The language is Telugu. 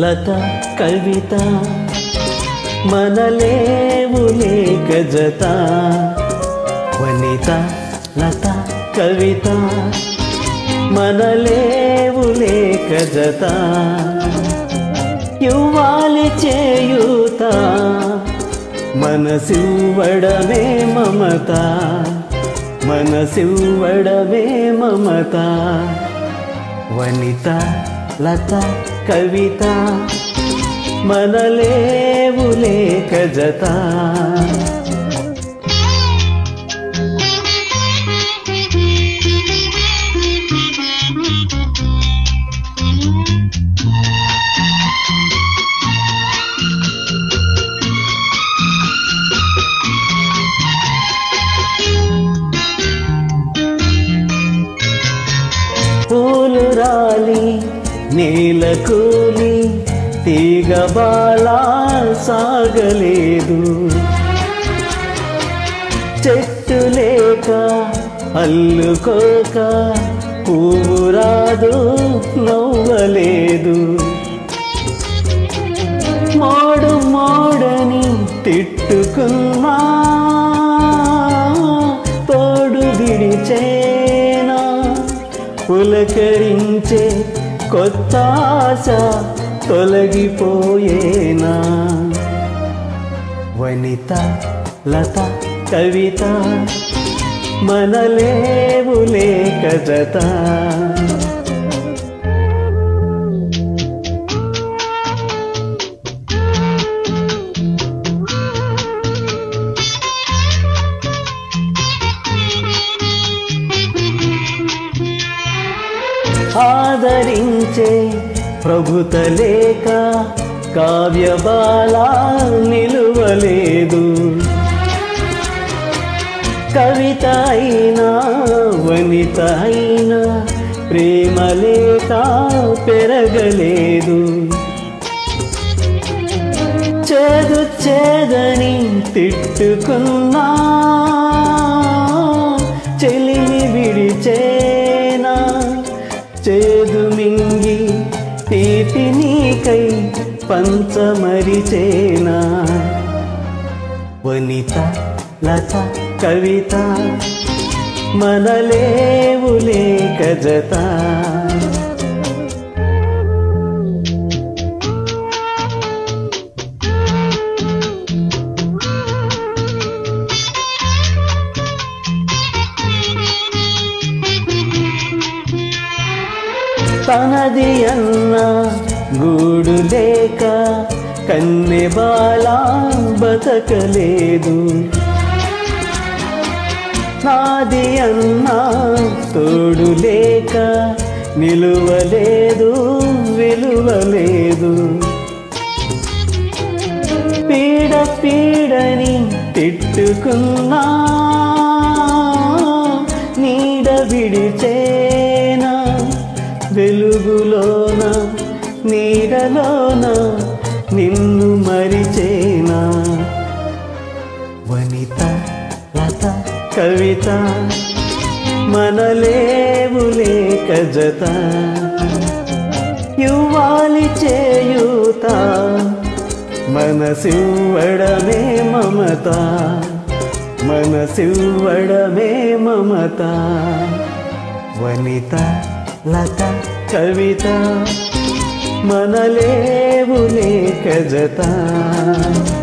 లత కవిత మనలేవులే గజత వనిత లత కవిత మనలేవులే గజత యువాలి చేయూత మనసివ్వడమే మమత మనసివ్వడమే మమత వనిత లత కవిత మనలేవులే కజత పూలు రాలి నేల కూలి తీగ బాలా సాగలేదు చెట్టు లేక అల్లుకోక పువ్వు రాదు నవ్వలేదు మోడు మోడని తిట్టుకున్నా తోడు విడిచేనా పులకరించే కొత్త ఆశ తొలగిపోయేనా వనిత లత కవిత మనలేవులే కజత ఆదరించే ప్రభుత లేక కావ్యబాల నిలువలేదు కవిత అయినా వనిత అయినా ప్రేమ లేక పెరగలేదు చేదు చేదని తిట్టుకున్నా చెలిని విడిచేనా చేదు మింగి తీపి నీకై పంచమరిచేనా వనిత లత కవిత మనలేవులే గజత తనది అన్న గూడు లేక కన్నె బాల బతకలేదు నాది అన్న తోడు లేక నిలువలేదు విలువలేదు పీడ పీడని తిట్టుకున్నా నీడ విడిచేనా వెలుగులోన నీడలోన నిన్ను మరిచేనా వనిత లత కవిత మనలేవులే కజత యువాలి చేయూత మనసివ్వడమే మమత మనసివ్వడమే మమత వనిత లత కవిత మనలేవులే కజత